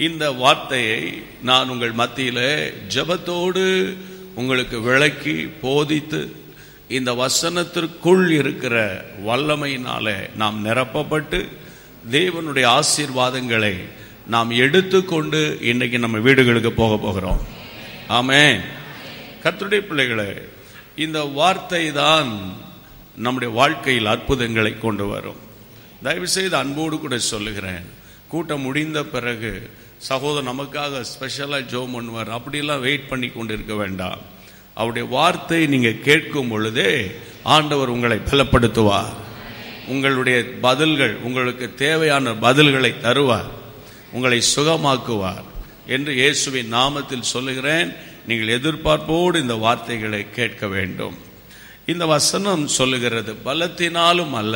இந்த வார்த்தையை நான் உங்கள் மத்தியிலே ஜெபத்தோடு உங்களுக்கு விளக்கி போதித்து இந்த வசனத்திற்குள் இருக்கிற வல்லமையினாலே நாம் நிரப்பப்பட்டு தேவனுடைய ஆசீர்வாதங்களை நாம் எடுத்துக்கொண்டு இன்னைக்கு நம்ம வீடுகளுக்கு போக போகிறோம் ஆமென் கர்த்தருடைய பிள்ளைகளே இந்த வார்த்தை தான் நம்முடைய வாழ்க்கையில் அற்புதங்களை கொண்டு வரும் தயவு செய்து அன்போடு கூட சொல்லுகிறேன் கூட்டம் முடிந்த பிறகு சகோதரர் நமக்காக ஸ்பெஷலாக ஜோம் பண்ணுவார் அப்படிலாம் வெயிட் பண்ணி கொண்டு இருக்க வேண்டாம் அவருடைய வார்த்தை நீங்க கேட்கும் பொழுதே ஆண்டவர் உங்களை பலப்படுத்துவார் உங்களுடைய பதில்கள் உங்களுக்கு தேவையான பதில்களை தருவார் உங்களை சுகமாக்குவார் என்று இயேசுவின் நாமத்தில் சொல்லுகிறேன் நீங்கள் எதிர்பார்ப்போடு இந்த வார்த்தைகளை கேட்க வேண்டும் இந்த வசனம் சொல்லுகிறது பலத்தினாலும் அல்ல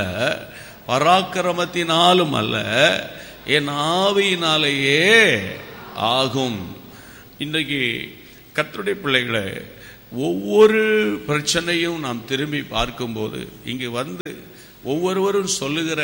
பராக்கிரமத்தினாலும் அல்ல என் ஆவியினாலேயே ஆகும் இன்றைக்கு கர்த்தருடைய பிள்ளைகளை ஒவ்வொரு பிரச்சனையும் நாம் திரும்பி பார்க்கும்போது இங்கு வந்து ஒவ்வொருவரும் சொல்லுகிற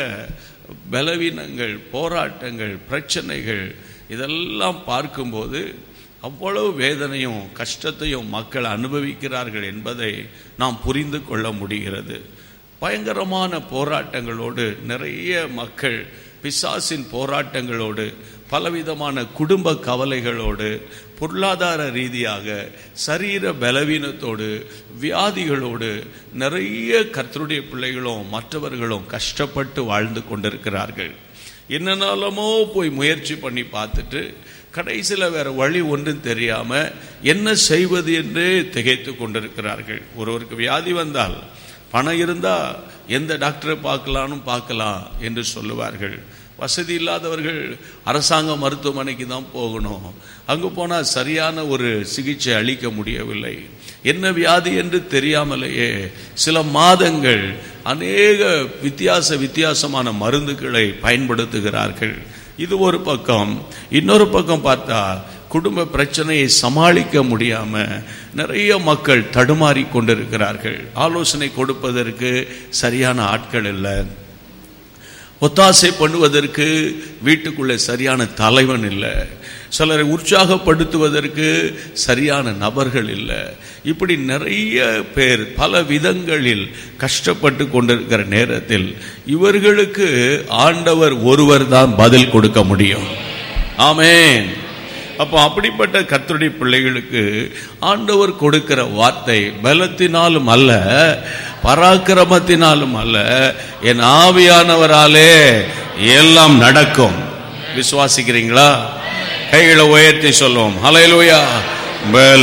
பலவீனங்கள் போராட்டங்கள் பிரச்சனைகள் இதெல்லாம் பார்க்கும்போது அவ்வளவு வேதனையும் கஷ்டத்தையும் மக்கள் அனுபவிக்கிறார்கள் என்பதை நாம் புரிந்து கொள்ள முடிகிறது பயங்கரமான போராட்டங்களோடு நிறைய மக்கள் பிசாசின் போராட்டங்களோடு பலவிதமான குடும்ப கவலைகளோடு பொருளாதார ரீதியாக சரீர பலவீனத்தோடு வியாதிகளோடு நிறைய கர்த்தருடைய பிள்ளைகளும் மற்றவர்களும் கஷ்டப்பட்டு வாழ்ந்து கொண்டிருக்கிறார்கள் என்னென்னாலுமோ போய் முயற்சி பண்ணி பார்த்துட்டு கடைசியில் வேற வழி ஒன்றும் தெரியாம என்ன செய்வது என்றே திகைத்து கொண்டிருக்கிறார்கள் ஒருவருக்கு வியாதி வந்தால் பணம் இருந்தா எந்த டாக்டரை பார்க்கலான்னு பார்க்கலாம் என்று சொல்லுவார்கள் வசதி இல்லாதவர்கள் அரசாங்க மருத்துவமனைக்கு தான் போகணும் அங்கு போனால் சரியான ஒரு சிகிச்சை அளிக்க முடியவில்லை என்ன வியாதி என்று தெரியாமலேயே சில மாதங்கள் அநேக வித்தியாச வித்தியாசமான மருந்துகளை பயன்படுத்துகிறார்கள் இது ஒரு பக்கம் இன்னொரு பக்கம் பார்த்தா குடும்ப பிரச்சனையை சமாளிக்க முடியாம நிறைய மக்கள் தடுமாறி கொண்டிருக்கிறார்கள் ஆலோசனை கொடுப்பதற்கு சரியான ஆட்கள் இல்லை ஒத்தாசை பண்ணுவதற்கு வீட்டுக்குள்ளே சரியான தலைவன் இல்லை சிலரை உற்சாகப்படுத்துவதற்கு சரியான நபர்கள் இல்லை இப்படி நிறைய பேர் பல விதங்களில் கஷ்டப்பட்டு கொண்டிருக்கிற நேரத்தில் இவர்களுக்கு ஆண்டவர் ஒருவர் தான் பதில் கொடுக்க முடியும் ஆமேன் அப்போ அப்படிப்பட்ட கர்த்தருடைய பிள்ளைகளுக்கு ஆண்டவர் கொடுக்கிற வார்த்தை பலத்தினாலும் அல்ல பராக்கிரமத்தினாலும் அல்ல என் ஆவியானவராலே எல்லாம் நடக்கும் விசுவாசிக்கிறீங்களா கைகளை உயர்த்தி சொல்லுவோம் ஹலையிலூயா பல